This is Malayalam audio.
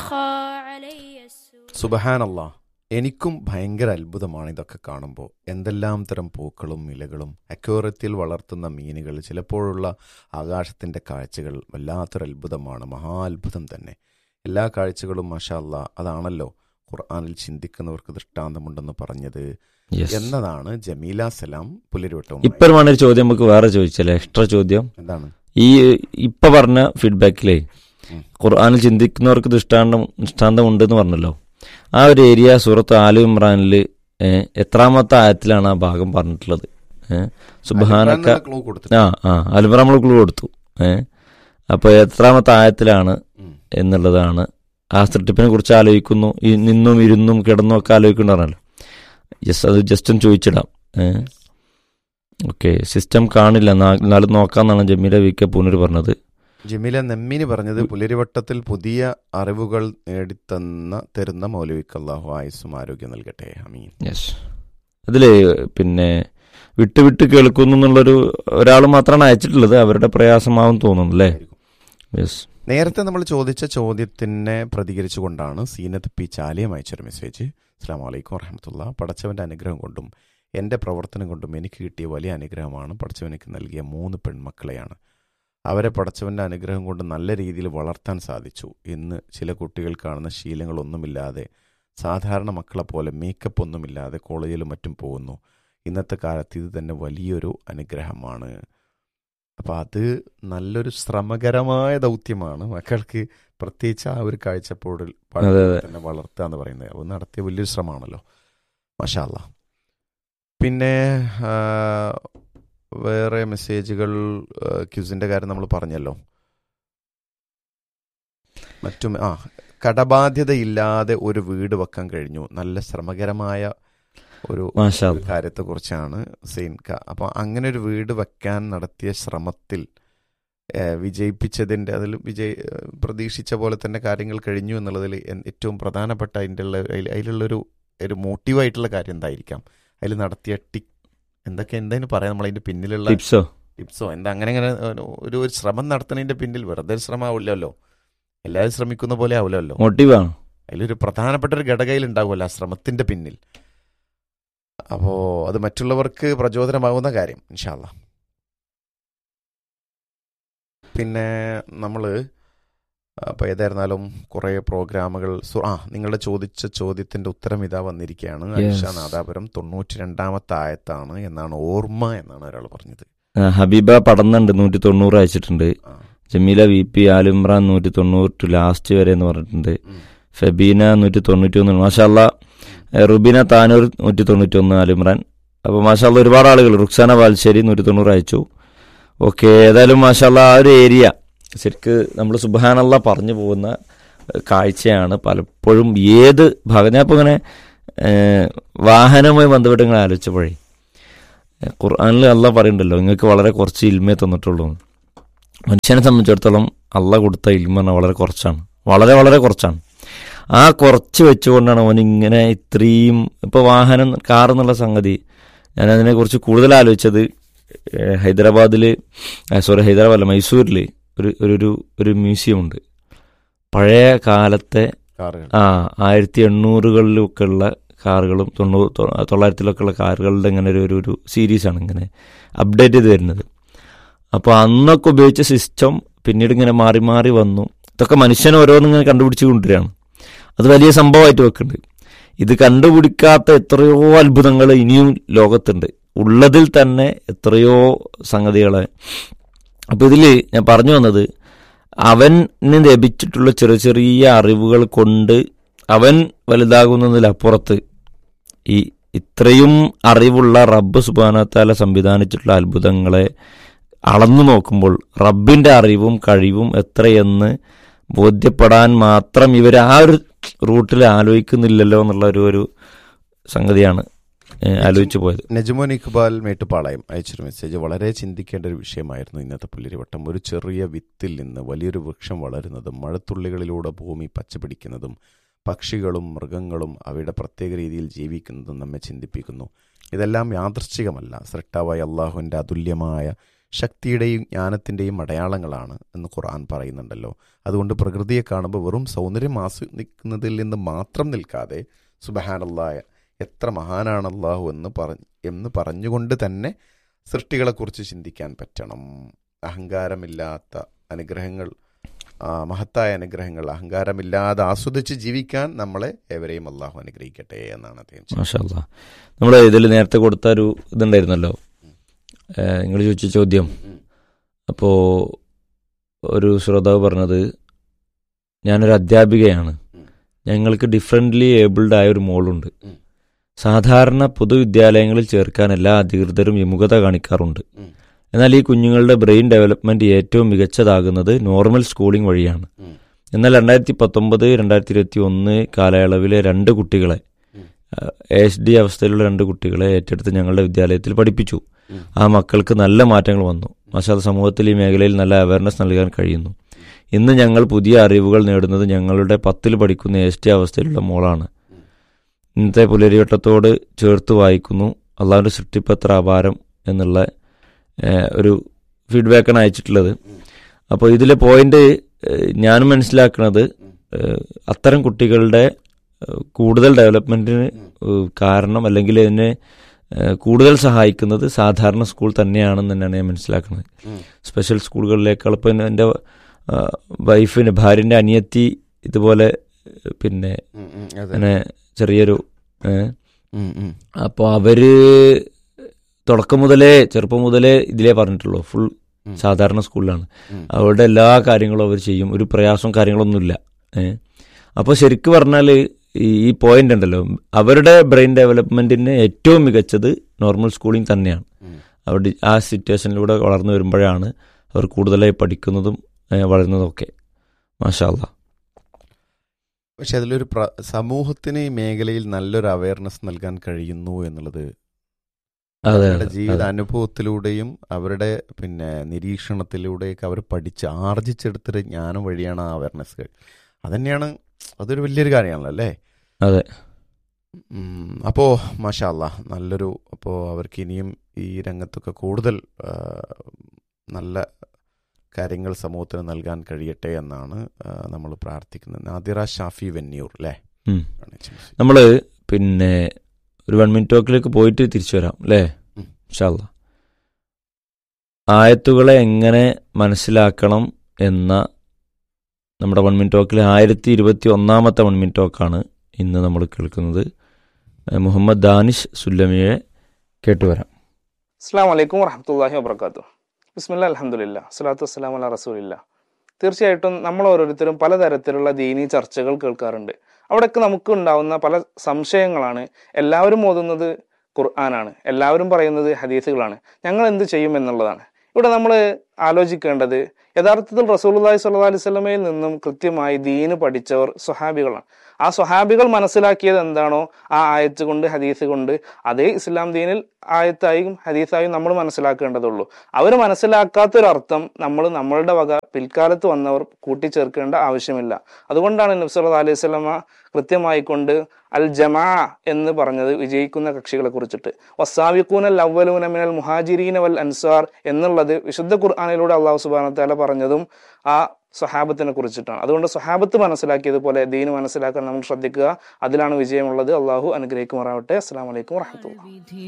أخى علي السوء സുബഹാനല്ലാ എനിക്കും ഭയങ്കര അത്ഭുതമാണ് ഇതൊക്കെ കാണുമ്പോൾ എന്തെല്ലാം തരം പൂക്കളും ഇലകളും അക്വേറിയത്തിൽ വളർത്തുന്ന മീനുകൾ ചിലപ്പോഴുള്ള ആകാശത്തിൻ്റെ കാഴ്ചകൾ വല്ലാത്തൊരു അത്ഭുതമാണ് മഹാ അത്ഭുതം തന്നെ എല്ലാ കാഴ്ചകളും മാഷാ അല്ലാ അതാണല്ലോ ഖുർആാനിൽ ചിന്തിക്കുന്നവർക്ക് ദൃഷ്ടാന്തമുണ്ടെന്ന് പറഞ്ഞത് Yes. എന്നതാണ് ജമീല സലാം പുലരിവട്ടവും ഇപ്പം ഒരു ചോദ്യം നമുക്ക് വേറെ ചോദിച്ചല്ലേ എക്സ്ട്രാ ചോദ്യം എന്താണ് ഈ ഇപ്പൊ പറഞ്ഞ ഫീഡ്ബാക്കിലേ ഉം. ഖുർആാനിൽ ചിന്തിക്കുന്നവർക്ക് ദൃഷ്ടാന്തം ദൃഷ്ടാന്തം ഉണ്ടെന്ന് പറഞ്ഞല്ലോ ആ ഒരു ഏരിയ സൂറത്ത് ആലു ഇമ്രാനിൽ എത്രാമത്തെ ആയത്തിലാണ് ആ ഭാഗം പറഞ്ഞിട്ടുള്ളത് ഏഹ് സുബാനക്ക ക്ലൂ കൊടുത്തിട്ട് ആ ആ അലുമറ നമ്മൾ ക്ലൂ കൊടുത്തു ഏഹ് അപ്പൊ എത്രാമത്തെ ആയത്തിലാണ് ഉം. എന്നുള്ളതാണ് ആ സൃഷ്ടിപ്പിനെ കുറിച്ച് ആലോചിക്കുന്നു ഈ നിന്നും ഇരുന്നും കിടന്നും ഒക്കെ ആലോചിക്കണ്ടല്ലോ ജസ്റ്റ് അത് ജസ്റ്റ് ഒന്ന് ചോദിച്ചിടാം ഏഹ് ഓക്കെ സിസ്റ്റം കാണില്ല നാ- എന്നാലും നോക്കാന്നാണ് ജമീല വി കെ പൂനൂർ പറഞ്ഞത് ജമീല നെമ്മിന് പറഞ്ഞത് പുലരിവട്ടത്തിൽ പുതിയ അറിവുകൾ നേടിത്തന്ന തരുന്ന മൗലവിക്ക് അള്ളാഹു ആയുസ്സും ആരോഗ്യം നൽകട്ടെ അമീൻ യെസ് അതില് പിന്നെ വിട്ട് വിട്ട് കേൾക്കുന്നു എന്നുള്ളൊരു ഒരാൾ മാത്രമാണ് അയച്ചിട്ടുള്ളത് അവരുടെ പ്രയാസമാവും തോന്നുന്നു അല്ലേ യെസ് നേരത്തെ നമ്മൾ ചോദിച്ച ചോദ്യത്തിനെ പ്രതികരിച്ചുകൊണ്ടാണ് സീനത്ത് പി ചാലിയം അയച്ചൊരു മെസ്സേജ് അസ്സാം വലൈക്കും വറഹമത്തുള്ള പടച്ചവന്റെ അനുഗ്രഹം കൊണ്ടും എൻ്റെ പ്രവർത്തനം കൊണ്ടും എനിക്ക് കിട്ടിയ വലിയ അനുഗ്രഹമാണ് പടച്ചവൻ എനിക്ക് നൽകിയ മൂന്ന് പെൺമക്കളെയാണ് അവരെ പടച്ചവന്റെ അനുഗ്രഹം കൊണ്ട് നല്ല രീതിയിൽ വളർത്താൻ സാധിച്ചു ഇന്ന് ചില കുട്ടികൾ കാണുന്ന ശീലങ്ങളൊന്നുമില്ലാതെ സാധാരണ മക്കളെ പോലെ മേക്കപ്പ് ഒന്നുമില്ലാതെ കോളേജിലും മറ്റും പോകുന്നു ഇന്നത്തെ കാലത്ത് ഇത് തന്നെ വലിയൊരു അനുഗ്രഹമാണ് അപ്പോൾ അത് നല്ലൊരു ശ്രമകരമായ ദൗത്യമാണ് മക്കൾക്ക് പ്രത്യേകിച്ച് ആ ഒരു കാഴ്ചപ്പാടിൽ അതെ, അതെ. തന്നെ വളർത്തുക എന്ന് പറയുന്നത് അത് നടത്തിയ വലിയൊരു ശ്രമമാണല്ലോ മഷാല്ല പിന്നെ ആ, വേറെ മെസ്സേജുകൾ ക്യൂസിന്റെ കാര്യം നമ്മൾ പറഞ്ഞല്ലോ മറ്റും ആ കടബാധ്യതയില്ലാതെ ഒരു വീട് വെക്കാൻ കഴിഞ്ഞു നല്ല ശ്രമകരമായ ഒരു മാഷാ ഒരു കാര്യത്തെക്കുറിച്ചാണ് സെയിൻ ക അപ്പോൾ അങ്ങനെ ഒരു വീട് വെക്കാൻ നടത്തിയ ശ്രമത്തിൽ ഏഹ്, വിജയിപ്പിച്ചതിൻ്റെ അതിൽ വിജയ ഏഹ്, പ്രതീക്ഷിച്ച പോലെ തന്നെ കാര്യങ്ങൾ കഴിഞ്ഞു എന്നുള്ളതിൽ എൻ- ഏറ്റവും പ്രധാനപ്പെട്ട അതിൻ്റെ ഉള്ള അതിൽ- അതിലുള്ളൊരു ഒരു മോട്ടീവായിട്ടുള്ള കാര്യം എന്തായിരിക്കാം അതിൽ നടത്തിയ ടിക് എന്തൊക്കെ എന്തായാലും പറയാം നമ്മൾ അതിൻ്റെ പിന്നിലുള്ള ടിപ്സോ ടിപ്സോ എന്താ അങ്ങനെ അങ്ങനെ ഒരു- ഒരു ഒരു ശ്രമം നടത്തുന്നതിൻ്റെ പിന്നിൽ വെറുതെ ഒരു ശ്രമം ആവില്ലല്ലോ എല്ലാവരും ശ്രമിക്കുന്ന പോലെ ആവില്ലല്ലോ മോട്ടീവാണ് അതിലൊരു പ്രധാനപ്പെട്ട ഒരു ഘടകയിൽ ഉണ്ടാവുമല്ലോ ആ ശ്രമത്തിന്റെ പിന്നിൽ അപ്പോ അത് മറ്റുള്ളവർക്ക് പ്രചോദനമാകുന്ന കാര്യം ഇൻഷാല്ല പിന്നെ നമ്മൾ അപ്പോൾ ഏതായിരുന്നാലും കുറേ പ്രോഗ്രാമുകൾ സു- ആ നിങ്ങളുടെ ചോദിച്ച ചോദ്യത്തിന്റെ ഉത്തരം ഇതാ വന്നിരിക്കുകയാണ് Yes. ഐഷ നാദാപുരം തൊണ്ണൂറ്റി രണ്ടാമത്തെ ആയത്താണ് എന്നാണ് ഓർമ്മ എന്നാണ് ഒരാൾ പറഞ്ഞത് ആ, ഹബീബ പടന്നുണ്ട് നൂറ്റി തൊണ്ണൂറ് അയച്ചിട്ടുണ്ട് ആ. ജമീല വി പി ആലിമ്രാൻ നൂറ്റി തൊണ്ണൂറ് ടു ലാസ്റ്റ് വരെ എന്ന് പറഞ്ഞിട്ടുണ്ട് ഉം. ഫെബീന നൂറ്റി തൊണ്ണൂറ്റി ഒന്ന് മാഷാല്ല റുബീന താനൂർ നൂറ്റി തൊണ്ണൂറ്റി ഒന്ന് ആലിമ്രാൻ അപ്പോൾ മാഷാല്ല ഒരുപാട് ആളുകൾ റുക്സാന ബാൽശ്ശേരി നൂറ്റി തൊണ്ണൂറ് അയച്ചു ഓക്കെ ഏതായാലും മാഷാല്ല ആ ഒരു ഏരിയ ശരിക്ക് നമ്മൾ സുബാനല്ല പറഞ്ഞു പോകുന്ന ഏഹ്, കാഴ്ചയാണ് പലപ്പോഴും ഏത് ഭാഗം ഞാൻ ഇപ്പോൾ ഇങ്ങനെ ഏഹ്, വാഹനവുമായി ബന്ധപ്പെട്ട് ഇങ്ങനെ ആലോചിച്ചപ്പോഴേ ഏഹ്, ഖുർആനിൽ അല്ല പറയുന്നുണ്ടല്ലോ നിങ്ങൾക്ക് വളരെ കുറച്ച് ഇൽമേ തന്നിട്ടുള്ളൂ എന്ന്. മനുഷ്യനെ സംബന്ധിച്ചിടത്തോളം അല്ല കൊടുത്ത ഇൽമ പറഞ്ഞാൽ വളരെ കുറച്ചാണ് വളരെ വളരെ കുറച്ചാണ് ആ കുറച്ച് വെച്ചുകൊണ്ടാണ് അവൻ ഇങ്ങനെ ഇത്രയും ഇപ്പോൾ വാഹനം കാർ എന്നുള്ള സംഗതി ഞാൻ അതിനെക്കുറിച്ച് കൂടുതൽ ആലോചിച്ചത് ഏഹ്, ഹൈദരാബാദിൽ സോറി ഹൈദരാബാദ് അല്ല മൈസൂരിൽ ഒരു ഒരു ഒരു ഒരു മ്യൂസിയം ഉണ്ട് പഴയ കാലത്തെ കാറുകൾ ആ ആയിരത്തി എണ്ണൂറുകളിലൊക്കെ ഉള്ള കാറുകളും തൊണ്ണൂറ് തൊ- തൊള്ളായിരത്തിലൊക്കെ ഉള്ള കാറുകളുടെ ഇങ്ങനെ ഒരു ഒരു ഒരു സീരീസാണ് ഇങ്ങനെ അപ്ഡേറ്റ് ചെയ്ത് വരുന്നത് അപ്പോൾ അന്നൊക്കെ ഉപയോഗിച്ച സിസ്റ്റം പിന്നീട് ഇങ്ങനെ മാറി മാറി വന്നു ഇതൊക്കെ മനുഷ്യൻ ഓരോന്നിങ്ങനെ കണ്ടുപിടിച്ച് കൊണ്ടുവരികയാണ് അത് വലിയ സംഭവമായിട്ട് വെക്കുന്നുണ്ട് ഇത് കണ്ടുപിടിക്കാത്ത എത്രയോ അത്ഭുതങ്ങൾ ഇനിയും ലോകത്തുണ്ട് ഉള്ളതിൽ തന്നെ എത്രയോ സംഗതികളെ അപ്പോൾ ഇതിൽ ഞാൻ പറഞ്ഞു വന്നത് അവന് ലഭിച്ചിട്ടുള്ള ചെറിയ ചെറിയ അറിവുകൾ കൊണ്ട് അവൻ വലുതാകുന്നതിലപ്പുറത്ത് ഈ ഇത്രയും അറിവുള്ള റബ്ബ് സുബാനത്താല സംവിധാനിച്ചിട്ടുള്ള അത്ഭുതങ്ങളെ അളന്നു നോക്കുമ്പോൾ റബ്ബിന്റെ അറിവും കഴിവും എത്രയെന്ന് ബോധ്യപ്പെടാൻ മാത്രം ഇവർ ആ ഒരു റൂട്ടിൽ ആലോചിക്കുന്നില്ലല്ലോ എന്നുള്ള ഒരു ഒരു സംഗതിയാണ് ഏഹ്, ആലോചിച്ചു പോയത് നജുമോൻ ഇക്ബാൽ മേട്ടുപാളയം അയച്ചൊരു മെസ്സേജ് വളരെ ചിന്തിക്കേണ്ട ഒരു വിഷയമായിരുന്നു ഇന്നത്തെ പുല്ലരിവട്ടം ഒരു ചെറിയ വിത്തിൽ നിന്ന് വലിയൊരു വൃക്ഷം വളരുന്നതും മഴത്തുള്ളികളിലൂടെ ഭൂമി പച്ചപിടിക്കുന്നതും പക്ഷികളും മൃഗങ്ങളും അവയുടെ പ്രത്യേക രീതിയിൽ ജീവിക്കുന്നതും നമ്മെ ചിന്തിപ്പിക്കുന്നു ഇതെല്ലാം യാദൃശ്ചികമല്ല സൃഷ്ടാവായ അള്ളാഹുവിൻ്റെ അതുല്യമായ ശക്തിയുടെയും ജ്ഞാനത്തിൻ്റെയും അടയാളങ്ങളാണ് എന്ന് ഖുർആൻ പറയുന്നുണ്ടല്ലോ അതുകൊണ്ട് പ്രകൃതിയെ കാണുമ്പോൾ വെറും സൗന്ദര്യം ആസ്വദിക്കുന്നതിൽ നിന്ന് മാത്രം നിൽക്കാതെ സുബഹാനല്ലായ എത്ര മഹാനാണ് അള്ളാഹു എന്ന് പറഞ്ഞ് എന്ന് പറഞ്ഞുകൊണ്ട് തന്നെ സൃഷ്ടികളെക്കുറിച്ച് ചിന്തിക്കാൻ പറ്റണം അഹങ്കാരമില്ലാത്ത അനുഗ്രഹങ്ങൾ ആ, മഹത്തായ അനുഗ്രഹങ്ങൾ അഹങ്കാരമില്ലാതെ ആസ്വദിച്ച് ജീവിക്കാൻ നമ്മളെ ഏവരെയും അള്ളാഹു അനുഗ്രഹിക്കട്ടെ എന്നാണ് അദ്ദേഹം ചെയ്യുന്നത്. മാഷല്ല നമ്മൾ ഇതിൽ നേരത്തെ കൊടുത്ത ഒരു ഇതുണ്ടായിരുന്നല്ലോ നിങ്ങൾ ചോദിച്ച ചോദ്യം ഉം. അപ്പോൾ ഒരു ശ്രോതാവ് പറഞ്ഞത് ഞാനൊരു അധ്യാപികയാണ് ഉം. ഞങ്ങൾക്ക് ഡിഫറെൻ്റ്ലി ഏബിൾഡ് ആയ ഒരു മോളുണ്ട് ഉം. സാധാരണ പൊതുവിദ്യാലയങ്ങളിൽ ചേർക്കാൻ എല്ലാ അധികൃതരും വിമുഖത കാണിക്കാറുണ്ട് ഉം. എന്നാൽ ഈ കുഞ്ഞുങ്ങളുടെ ബ്രെയിൻ ഡെവലപ്മെന്റ് ഏറ്റവും മികച്ചതാകുന്നത് നോർമൽ സ്കൂളിംഗ് വഴിയാണ് ഉം. എന്നാൽ രണ്ടായിരത്തി പത്തൊമ്പത് രണ്ടായിരത്തി ഇരുപത്തി ഒന്ന് കാലയളവിലെ രണ്ട് കുട്ടികളെ ഉം. എസ് ഡി അവസ്ഥയിലുള്ള രണ്ട് കുട്ടികളെ ഏറ്റെടുത്ത് ഞങ്ങളുടെ വിദ്യാലയത്തിൽ പഠിപ്പിച്ചു ഉം. ആ മക്കൾക്ക് നല്ല മാറ്റങ്ങൾ വന്നു മസാല സമൂഹത്തിൽ ഈ മേഖലയിൽ നല്ല അവയർനെസ് നൽകാൻ കഴിയുന്നു ഇന്ന് ഞങ്ങൾ പുതിയ അറിവുകൾ നേടുന്നത് ഞങ്ങളുടെ പത്തിൽ പഠിക്കുന്ന എസ് ടി അവസ്ഥയിലുള്ള മോളാണ് ഇന്നത്തെ പുലരിവട്ടത്തോട് ചേർത്ത് വായിക്കുന്നു അള്ളാഹുവിൻ്റെ സൃഷ്ടിപ്പത്ര അപാരം എന്നുള്ള ഏഹ്, ഒരു ഫീഡ്ബാക്കാണ് അയച്ചിട്ടുള്ളത് അപ്പോൾ ഇതിലെ പോയിന്റ് ഞാൻ മനസ്സിലാക്കുന്നത് ഏഹ്, അത്തരം കുട്ടികളുടെ ഏഹ്, കൂടുതൽ ഡെവലപ്മെന്റിന് ഏഹ്, കാരണം അല്ലെങ്കിൽ അതിനെ ഏഹ്, കൂടുതൽ സഹായിക്കുന്നത് സാധാരണ സ്കൂൾ തന്നെയാണെന്ന് തന്നെയാണ് ഞാൻ മനസ്സിലാക്കുന്നത് ഉം. സ്പെഷ്യൽ സ്കൂളുകളിലേക്കാൾ ഇപ്പം എൻ്റെ വൈഫിന് ഭാര്യൻ്റെ അനിയത്തി ഇതുപോലെ ഏഹ്, പിന്നെ ഉം, ഉം, അതെ. അങ്ങനെ ചെറിയൊരു ഏഹ്, ഉം, ഉം. അപ്പോൾ അവര് തുടക്കം മുതലേ ചെറുപ്പം മുതലേ ഇതിലേ പറഞ്ഞിട്ടുള്ളൂ ഫുൾ ഉം. സാധാരണ സ്കൂളിലാണ് ഉം. അവരുടെ എല്ലാ കാര്യങ്ങളും അവർ ചെയ്യും ഒരു പ്രയാസവും കാര്യങ്ങളൊന്നുമില്ല ഏഹ് അപ്പോൾ ശരിക്കും പറഞ്ഞാൽ ഈ ഈ പോയിന്റ് ഉണ്ടല്ലോ അവരുടെ ബ്രെയിൻ ഡെവലപ്മെന്റിന് ഏറ്റവും മികച്ചത് നോർമൽ സ്കൂളിംഗ് തന്നെയാണ് ഉം. അവരുടെ ആ സിറ്റുവേഷനിലൂടെ വളർന്നു വരുമ്പോഴാണ് അവർ കൂടുതലായി പഠിക്കുന്നതും ഏഹ് വളരുന്നതും ഒക്കെ മാഷാ അല്ലാ പക്ഷെ അതിലൊരു പ്ര- സമൂഹത്തിന് ഈ മേഖലയിൽ നല്ലൊരു അവയർനെസ് നൽകാൻ കഴിയുന്നു എന്നുള്ളത് അതെ അവരുടെ അതെ, ജീവിത അതെ. അനുഭവത്തിലൂടെയും അവരുടെ പിന്നെ നിരീക്ഷണത്തിലൂടെയൊക്കെ അവർ പഠിച്ച് ആർജിച്ചെടുത്തൊരു ജ്ഞാനം വഴിയാണ് ആ അവയർനെസ് അതന്നെയാണ് അതൊരു വലിയൊരു കാര്യമാണല്ലോ അല്ലേ അതെ ഉം, അപ്പോ മാഷാല്ല നല്ലൊരു അപ്പോൾ അവർക്ക് ഇനിയും ഈ രംഗത്തൊക്കെ കൂടുതൽ ആ, നല്ല കാര്യങ്ങൾ സമൂഹത്തിന് നൽകാൻ കഴിയട്ടെ എന്നാണ് നമ്മൾ പ്രാർത്ഥിക്കുന്നത് നാദിറ ഷാഫി വെന്നിയൂർ അല്ലേ ഉം. ആണ് ചോദിച്ചത്. നമ്മൾ പിന്നെ ഒരു വൺ മിനിറ്റ് ടോക്കിലേക്ക് പോയിട്ട് തിരിച്ചു വരാം അല്ലേ ഉം. ഇൻഷാല്ല ആയത്തുകളെ എങ്ങനെ മനസ്സിലാക്കണം എന്ന നമ്മുടെ വൺ മിനിറ്റ് ടോക്കിൽ ആയിരത്തി ഇരുപത്തി ഒന്നാമത്തെ വൺ മിനിറ്റ് ടോക്കാണ് ഇന്ന് നമ്മൾ കേൾക്കുന്നത് ഏഹ് മുഹമ്മദ് ദാനിഷ് സുല്ലമിയെ കേട്ടുവരാം അസ്സാം വലൈക്കും വറഹമത്തല്ലാഹി വബർക്കാത്തു ബിസ്മില്ല അലഹമുല്ല സ്വലാത്തു വസ്സലാം അല്ല റസൂലില്ല തീർച്ചയായിട്ടും നമ്മൾ ഓരോരുത്തരും പലതരത്തിലുള്ള ദീനി ചർച്ചകൾ കേൾക്കാറുണ്ട് അവിടെയൊക്കെ നമുക്ക് ഉണ്ടാവുന്ന പല സംശയങ്ങളാണ് എല്ലാവരും ഓതുന്നത് ഖുർആനാണ് എല്ലാവരും പറയുന്നത് ഹദീസുകളാണ് ഞങ്ങൾ എന്ത് ചെയ്യും എന്നുള്ളതാണ് ഇവിടെ നമ്മൾ ആലോചിക്കേണ്ടത് യഥാർത്ഥത്തിൽ റസൂലുള്ളാഹി സ്വല്ലല്ലാഹി അലൈഹി വസല്ലമയിൽ നിന്നും കൃത്യമായി ദീന് പഠിച്ചവർ സ്വഹാബികളാണ് ആ സ്വഹാബികൾ മനസ്സിലാക്കിയത് എന്താണോ ആ ആയത്ത് കൊണ്ട് ഹദീസ് കൊണ്ട് അതേ ഇസ്ലാം ദീനിൽ ആയത്തായും ഹദീസായും നമ്മൾ മനസ്സിലാക്കേണ്ടതുള്ളൂ അവർ മനസ്സിലാക്കാത്തൊരർത്ഥം നമ്മൾ നമ്മളുടെ വക പിൽക്കാലത്ത് വന്നവർ കൂട്ടിച്ചേർക്കേണ്ട ആവശ്യമില്ല അതുകൊണ്ടാണ് നബ്സല്ലാ അലൈഹി സ്വലമ കൃത്യമായി കൊണ്ട് അൽ ജമാ എന്ന് പറഞ്ഞത് വിജയിക്കുന്ന കക്ഷികളെ കുറിച്ചിട്ട് വസാവിഖൂൻ അൽ അവലൂന മിനൽ മുഹാജിരീന വൽ അൻസാർ എന്നുള്ളത് വിശുദ്ധ ഖുർആാനിലൂടെ അള്ളാഹു സുബാന താല പറഞ്ഞതും ആ സ്വഹാബത്തിനെ കുറിച്ചിട്ടാണ് അതുകൊണ്ട് സ്വഹാബത്ത് മനസ്സിലാക്കിയതുപോലെ ദീന് മനസ്സിലാക്കാൻ നമ്മൾ ശ്രദ്ധിക്കുക അതിലാണ് വിജയമുള്ളത് അള്ളാഹു അനുഗ്രഹിക്കുമാറാവട്ടെ അസ്സാം വലൈക്കും വാഹമത്തുള്ള വിധി